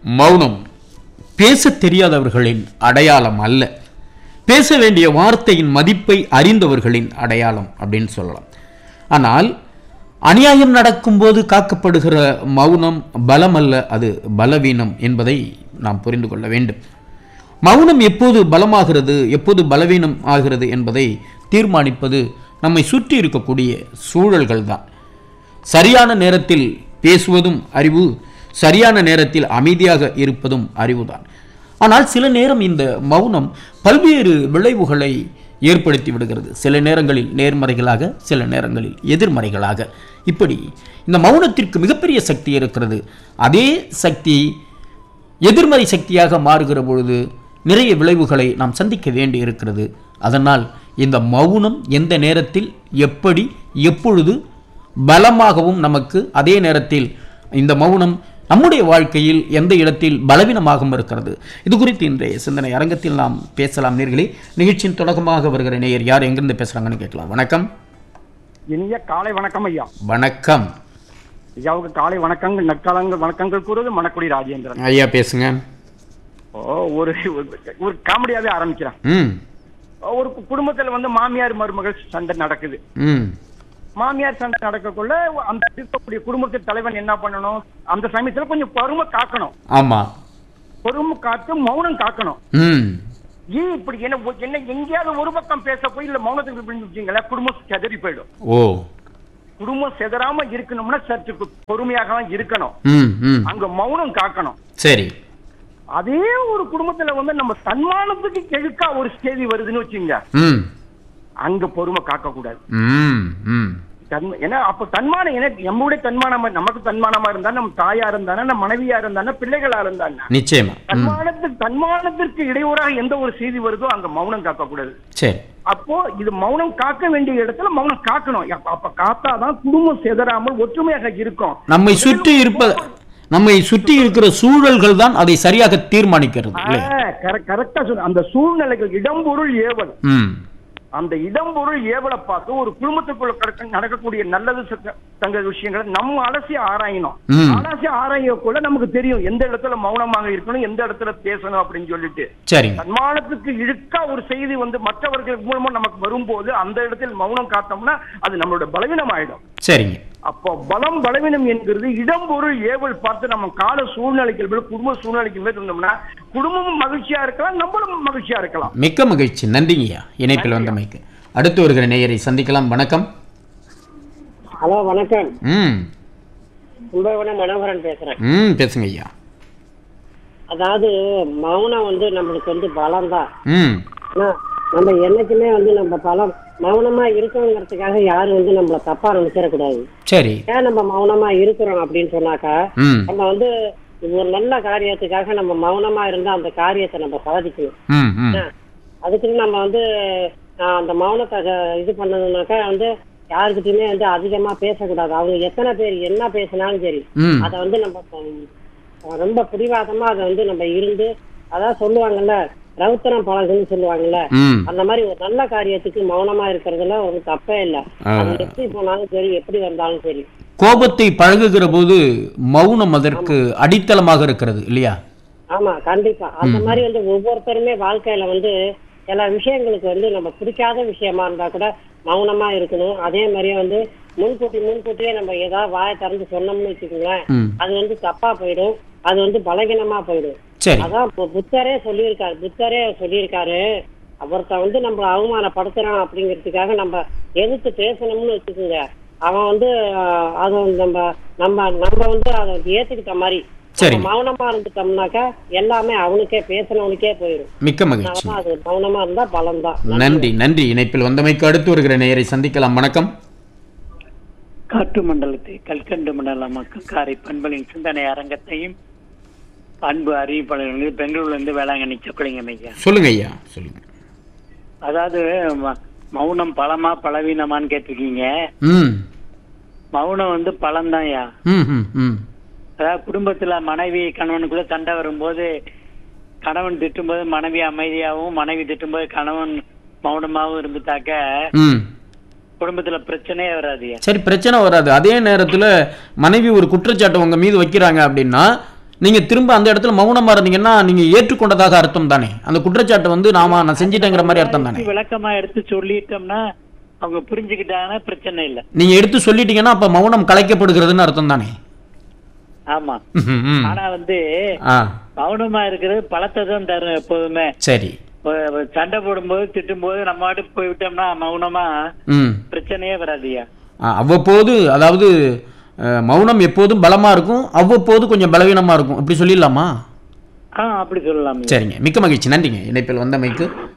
மௌனம் பேசத் தெரியாதவர்களின் அடையாளம் அல்ல பேச வேண்டிய வார்த்தையின் மதிப்பை அறிந்தவர்களின் அடையாளம் அப்படின்னு சொல்லலாம் ஆனால் அநியாயம் நடக்கும்போது காக்கப்படுகிற மௌனம் பலம் அல்ல அது பலவீனம் என்பதை நாம் புரிந்து கொள்ள வேண்டும் மௌனம் எப்போது பலமாகிறது எப்போது பலவீனம் ஆகிறது என்பதை தீர்மானிப்பது நம்மை சுற்றி இருக்கக்கூடிய சூழல்கள் தான் சரியான நேரத்தில் பேசுவதும் அறிவு சரியான நேரத்தில் அமைதியாக இருப்பதும் அறிவுதான் ஆனால் சில நேரம் இந்த மௌனம் பல்வேறு விளைவுகளை ஏற்படுத்தி விடுகிறது சில நேரங்களில் நேர்மறைகளாக சில நேரங்களில் எதிர்மறைகளாக இப்படி இந்த மௌனத்திற்கு மிகப்பெரிய சக்தி இருக்கிறது அதே சக்தி எதிர்மறை சக்தியாக மாறுகிற பொழுது நிறைய விளைவுகளை நாம் சந்திக்க வேண்டி இருக்கிறது அதனால் இந்த மௌனம் எந்த நேரத்தில் எப்படி எப்பொழுது பலமாகவும் நமக்கு அதே நேரத்தில் இந்த மௌனம் நம்முடைய வாழ்க்கையில் எந்த இடத்தில் பலவீனமாகவும் இருக்கிறது இது குறித்து இன்றைய சிந்தனை அரங்கத்தில் நாம் பேசலாம் நேர்களே நிகழ்ச்சியின் தொடக்கமாக வருகிற நேயர் யார் எங்கிருந்து பேசுறாங்கன்னு கேட்கலாம் வணக்கம் இனிய காலை வணக்கம் ஐயா வணக்கம் ஐயாவுக்கு காலை வணக்கங்கள் நற்காலங்கள் வணக்கங்கள் கூறுவது மணக்குடி ராஜேந்திரன் ஐயா பேசுங்க ஓ ஒரு ஒரு- ஒரு காமெடியாவே ஆரம்பிக்கிறேன் ம் ஒரு கு- குடும்பத்துல வந்து மாமியார் மருமகள் சண்டை நடக்குது ம் மாமியார் சண்டை நடக்கக்குள்ள அந்த இருக்கக்கூடிய குடும்பத்தின் தலைவன் என்ன பண்ணணும் அந்த சமயத்துல கொஞ்சம் பொறுமை காக்கணும் ஆமாம் பொறுமை காத்து மௌனம் காக்கணும் ம் ஏன் இப்படி என்ன ஒ- என்ன எங்கேயாவது ஒரு பக்கம் பேச போய் இல்ல மௌனத்துக்கு இப்படின்னு வச்சுங்களேன் குடும்பம் செதறி போயிடும் ஓ குடும்பம் செதறாம இருக்கணும்னா சற்று கு- பொறுமையாக தான் இருக்கணும் ம் ம் அங்க மௌனம் காக்கணும் சரி அதே ஒரு குடும்பத்துல வந்து நம்ம தன்மானத்துக்கு கெழுக்கா ஒரு செய்தி வருதுன்னு வச்சுங்க ம் அங்க பொறுமை காக்க கூடாது ம் ம் தன்ம ஏன்னா அப்ப தன்மானம் எனக்கு நம்முடைய தன்மானமா நமக்கு தன்மானமா இருந்தா நம்ம தாயா இருந்தானே நம்ம மனைவியா இருந்தானே பிள்ளைகளா இருந்தானே நிச்சயமா ம் தன்மானத்துக்கு தன்மானத்திற்கு இடையூறாக எந்த ஒரு செய்தி வருதோ அங்க மௌனம் காக்க கூடாது சரி அப்போ இது மௌனம் காக்க வேண்டிய இடத்துல மௌனம் காக்கணும் அப்ப- அப்ப காத்தாதான் குடும்பம் செதறாமல் ஒற்றுமையாக இருக்கும் நம்மை சுற்றி இருப்ப நம்மை சுற்றி இருக்கிற சூழல்கள் தான் அதை சரியாக தீர்மானிக்கிறது இல்லையா கரெக்டா சொல்ல அந்த சூழ்நிலைகள் இடம்பொருள் ஏவல் ம் அந்த இடம்பொருள் ஏவலை பார்த்து ஒரு குடும்பத்துக்குள்ள கடக்க- நடக்கக்கூடிய நல்லது சத்த- தங்க விஷயங்களை நம்ம அலசி ஆராயணும் ம். அலசி ஆராயக்குள்ள நமக்கு தெரியும் எந்த இடத்துல மௌனமாக இருக்கணும் எந்த இடத்துல பேசணும் அப்படின்னு சொல்லிட்டு சரிங்க தன்மானத்துக்கு இழுக்கா ஒரு செய்தி வந்து மற்றவர்கள் மூலமா நமக்கு வரும்போது அந்த இடத்தில் மௌனம் காத்தோம்னா அது நம்மளோட பலவீனம் ஆயிடும் சரிங்க அப்போ பலம் பலவீனம் என்கிறது இடம்பொருள் ஏவல் பார்த்து நம்ம கால சூழ்நிலைக்கு மேல் குடும்ப சூழ்நிலைக்கு மேல் இருந்தோம்னா குடும்பமும் மகிழ்ச்சியா இருக்கலாம் நம்மளும் மகிழ்ச்சியா இருக்கலாம் மிக்க மகிழ்ச்சி நன்றிங்கய்யா இணைப்பில் வந்தமைக்கு அடுத்து வருகிற நேயரை சந்திக்கலாம் வணக்கம் ஹலோ வணக்கம் ம் கும்பகோணம் மனோகரன் பேசுறேன் ம் பேசுங்க ஐயா அதாவது மௌனம் வந்து நம்மளுக்கு வந்து பலம் தான் ம் ஆனா நம்ம என்னைக்குமே வந்து நம்ம பலம் மௌனமா இருக்கணுங்கிறதுக்காக யாரும் வந்து நம்மள தப்பா நினைச்சிடக்கூடாது சரி ஏன் நம்ம மௌனமா இருக்கிறோம் அப்படின்னு சொன்னாக்கா ம் நம்ம வந்து ஒரு நல்ல காரியத்துக்காக நம்ம மௌனமா இருந்தா அந்த காரியத்தை நம்ம சாதிக்கணும் ம் ம் அதுக்குன்னு நம்ம வந்து ஆஹ், அந்த மௌனத்தை அஹ், இது பண்ணணும்னாக்கா வந்து யாருக்கிட்டயுமே வந்து அதிகமா பேசக்கூடாது அவங்க எத்தனை பேர் என்ன பேசினாலும் சரி ம் அதை வந்து நம்ம ஹம், ரொம்ப பிடிவாதமா அதை வந்து நம்ம இருந்து அதான் சொல்லுவாங்கல்ல ரவுத்தரம் பழகுன்னு சொல்லுவாங்கல்ல ம் அந்த மாதிரி ஒரு நல்ல காரியத்துக்கு மௌனமா இருக்கிறதுல ஒரு தப்பே இல்ல ஆ. அது எப்படி போனாலும் சரி எப்படி வந்தாலும் சரி கோபத்தை பழகுகிற போது மௌனம் அதற்கு அடித்தளமாக இருக்கிறது இல்லையா ஆமா கண்டிப்பா அந்த மாதிரி வந்து ஒவ்வொருத்தருமே வாழ்க்கையில வந்து சில விஷயங்களுக்கு வந்து நம்ம பிடிக்காத விஷயமா இருந்தா கூட மௌனமா இருக்கணும் அதே மாதிரியே வந்து முன்கூட்டி முன்கூட்டியே நம்ம ஏதாவது வாயை திறந்து சொன்னோம்னு வச்சுக்கோங்களேன் ம் அது வந்து தப்பா போயிடும் அது வந்து பலகீனமா போயிடும் சரி அதான் பு- புத்தரே சொல்லியிருக்காரு புத்தரே சொல்லியிருக்காரு ஒருத்தன் வந்து நம்ம அவமானப்படுத்துறான் அப்படிங்கிறதுக்காக நம்ம எதிர்த்து பேசணும்னு வச்சுக்கோங்க அவன் வந்து ஆஹ், அதை வந்து நம்ம நம்ம நம்ம வந்து அதை ஏத்துக்கிட்ட மாதிரி சரி. நம்ம மௌனமா இருந்துட்டோம்னாக்கா எல்லாமே அவனுக்கே பேசினவனுக்கே போயிடும் மிக்க மகிழ்ச்சி அதனாலதான் அது மௌனமா இருந்தா பலம் தான் நன்றி நன்றி இணைப்பில் வந்தமைக்கு அடுத்து வருகிற நேயரை சந்திக்கலாம் வணக்கம் காற்று மண்டலத்தை கல்கண்டு மண்டலமாக்கும் காரை பண்பலின் சிந்தனை அரங்கத்தையும் அன்பு அறிவிப்பாளர்கள் பெங்களூர்ல இருந்து வேளாங்கண்ணி சொக்கலிங்கம் ஐயா சொல்லுங்க ஐயா சொல்லுங்க அதாவது ம- மௌனம் பலமா பலவீனமான்னு கேட்டிருக்கீங்க ம் மௌனம் வந்து பலம்தான் ஐயா ம் ம் ம் அதாவது குடும்பத்துல மனைவி கணவனுக்குள்ள சண்டை வரும்போது கணவன் திட்டும்போது மனைவி அமைதியாகவும் மனைவி திட்டும்போது கணவன் மௌனமாகவும் இருந்துட்டாக்க ம் குடும்பத்துல பிரச்சனையே வராது ஐயா சரி பிரச்சனை வராது அதே நேரத்தில் மனைவி ஒரு குற்றச்சாட்டை உங்க மீது வைக்கிறாங்க அப்படின்னா நீங்க திரும்ப அந்த இடத்துல மௌனமா இருந்தீங்கன்னா நீங்க ஏற்றுக்கொண்டதாக அர்த்தம் தானே அந்த குற்றச்சாட்டை வந்து நாம நான் செஞ்சிட்டேங்கிற மாதிரி அர்த்தம் தானே விளக்கமா எடுத்து சொல்லிட்டோம்னா அவங்க புரிஞ்சுக்கிட்டாங்கன்னா பிரச்சனை இல்ல நீங்க எடுத்து சொல்லிட்டீங்கன்னா அப்ப மௌனம் கலைக்கப்படுகிறதுன்னு அர்த்தம் தானே ஆமா ம், ம். ஆனா வந்து ஆ மௌனமா இருக்கிறது பழத்தை தான் தரும் எப்போதுமே சரி ஒ- ஒ- சண்டை போடும்போது திட்டும்போது நம்ம பாட்டுக்கு போய்விட்டோம்னா மௌனமா ம் பிரச்சனையே வராதுயா ஆ, அவ்வப்போது அதாவது அஹ், மௌனம் எப்போதும் பலமா இருக்கும் அவ்வப்போது கொஞ்சம் பலவீனமா இருக்கும் இப்படி சொல்லிடலாமா ஆ அப்படி சொல்லலாம் சரிங்க மிக்க மகிழ்ச்சி நன்றிங்க இணைப்பில் வந்தமைக்கு